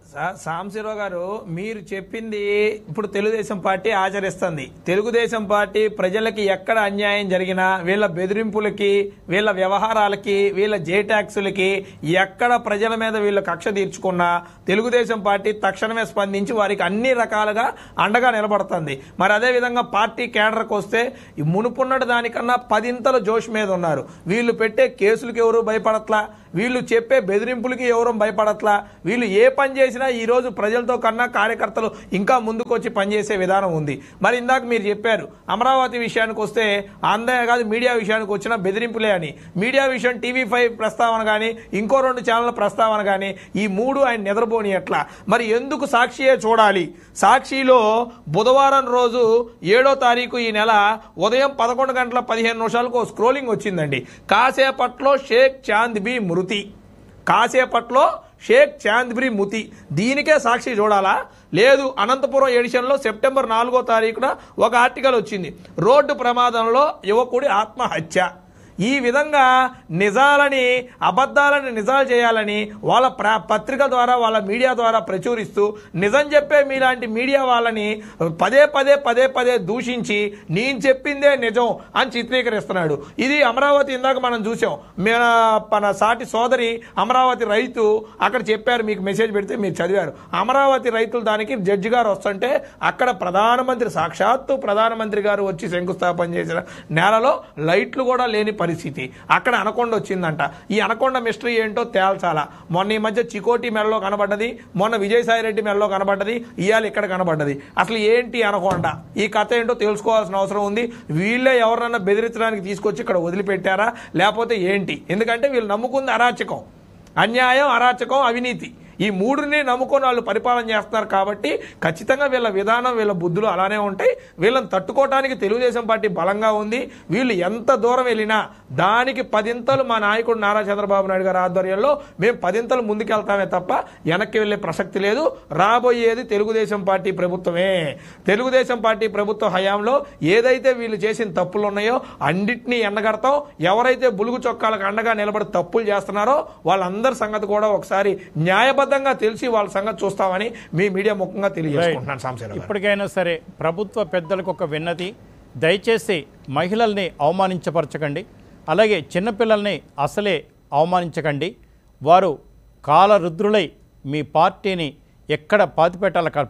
సా- సాంబశివరావు గారు మీరు చెప్పింది ఇప్పుడు తెలుగుదేశం పార్టీ ఆచరిస్తుంది తెలుగుదేశం పార్టీ ప్రజలకి ఎక్కడ అన్యాయం జరిగినా వీళ్ళ బెదిరింపులకి వీళ్ళ వ్యవహారాలకి వీళ్ళ జే ట్యాక్సులకి ఎక్కడ ప్రజల మీద వీళ్ళు కక్ష తీర్చుకున్నా తెలుగుదేశం పార్టీ తక్షణమే స్పందించి వారికి అన్ని రకాలుగా అండగా నిలబడుతుంది మరి అదే విధంగా పార్టీ కేడర్కి వస్తే ఈ మునుపున్నటి దానికన్నా పదింతల జోష్ మీద ఉన్నారు వీళ్ళు పెట్టే కేసులకు ఎవరు భయపడట్లా వీళ్ళు చెప్పే బెదిరింపులకి ఎవరు భయపడట్లా వీళ్ళు ఏ పని చేసినా ఈ రోజు ప్రజలతో కన్నా కార్యకర్తలు ఇంకా ముందుకొచ్చి పనిచేసే విధానం ఉంది మరి ఇందాక మీరు చెప్పారు అమరావతి విషయానికి వస్తే అందే కాదు మీడియా విషయానికి వచ్చిన బెదిరింపులే అని మీడియా విషయం టీవీ ఫైవ్ ప్రస్తావన కానీ ఇంకో రెండు ఛానళ్ళ ప్రస్తావన కానీ ఈ మూడు ఆయన నిద్రపోని ఎట్లా మరి ఎందుకు సాక్షియే చూడాలి సాక్షిలో బుధవారం రోజు ఏడో తారీఖు ఈ నెల ఉదయం పదకొండు గంటల పదిహేను నిమిషాలకు ఓ స్క్రోలింగ్ వచ్చిందండి కాసేపట్లో షేక్ చాంద్ బి మృతి కాసేపట్లో షేక్ చాంద్బరి ముతి దీనికే సాక్షి చూడాలా లేదు అనంతపురం ఎడిషన్లో సెప్టెంబర్ నాలుగో తారీఖున ఒక ఆర్టికల్ వచ్చింది రోడ్డు ప్రమాదంలో యువకుడి ఆత్మహత్య ఈ విధంగా నిజాలని అబద్ధాలని నిజాలు చేయాలని వాళ్ళ ప్ర పత్రిక ద్వారా వాళ్ళ మీడియా ద్వారా ప్రచురిస్తూ నిజం చెప్పే మీలాంటి మీడియా వాళ్ళని పదే పదే పదే పదే దూషించి నేను చెప్పిందే నిజం అని చిత్రీకరిస్తున్నాడు ఇది అమరావతి ఇందాక మనం చూసాం మన మన సాటి సోదరి అమరావతి రైతు అక్కడ చెప్పారు మీకు మెసేజ్ పెడితే మీరు చదివారు అమరావతి రైతులు దానికి జడ్జి గారు వస్తుంటే అక్కడ ప్రధానమంత్రి సాక్షాత్తు ప్రధానమంత్రి గారు వచ్చి శంకుస్థాపన చేసిన నేలలో లైట్లు కూడా లేని పరిస్థితి అక్కడ అనకొండ వచ్చిందంట ఈ అనకొండ మిస్టరీ ఏంటో తేల్చాలా మొన్న ఈ మధ్య చికోటి మెడలో కనబడ్డది మొన్న విజయసాయి రెడ్డి మెడలో కనబడ్డది ఇవాళ ఇక్కడ కనబడ్డది అసలు ఏంటి అనకొండ ఈ కథ ఏంటో తెలుసుకోవాల్సిన అవసరం ఉంది వీళ్ళే ఎవరన్నా బెదిరించడానికి తీసుకొచ్చి ఇక్కడ వదిలిపెట్టారా లేకపోతే ఏంటి ఎందుకంటే వీళ్ళు నమ్ముకుంది అరాచకం అన్యాయం అరాచకం అవినీతి ఈ మూడుని నమ్ముకొని వాళ్ళు పరిపాలన చేస్తున్నారు కాబట్టి ఖచ్చితంగా వీళ్ళ విధానం వీళ్ళ బుద్ధులు అలానే ఉంటాయి వీళ్ళని తట్టుకోవడానికి తెలుగుదేశం పార్టీ బలంగా ఉంది వీళ్ళు ఎంత దూరం వెళ్ళినా దానికి పదింతలు మా నాయకుడు నారా చంద్రబాబు నాయుడు గారి ఆధ్వర్యంలో మేము పదింతలు ముందుకెళ్తామే తప్ప వెనక్కి వెళ్ళే ప్రసక్తి లేదు రాబోయేది తెలుగుదేశం పార్టీ ప్రభుత్వమే తెలుగుదేశం పార్టీ ప్రభుత్వ హయాంలో ఏదైతే వీళ్ళు చేసిన తప్పులు ఉన్నాయో అన్నిటినీ ఎండగడతాం ఎవరైతే బులుగు చొక్కాలకు అండగా నిలబడి తప్పులు చేస్తున్నారో వాళ్ళందరి సంగతి కూడా ఒకసారి న్యాయబద్ధంగా తెలిసి వాళ్ళ సంగతి చూస్తామని మీ మీడియా ముఖంగా తెలియజేసుకుంటున్నాను సాంశీరావు గారు. ఇప్పటికైనా సరే ప్రభుత్వ పెద్దలకు ఒక విన్నతి దయచేసి మహిళల్ని అవమానించపరచకండి అలాగే చిన్నపిల్లల్ని అసలే అవమానించకండి వారు కాలరుద్రులై మీ పార్టీని ఎక్కడ పాతిపెట్టాల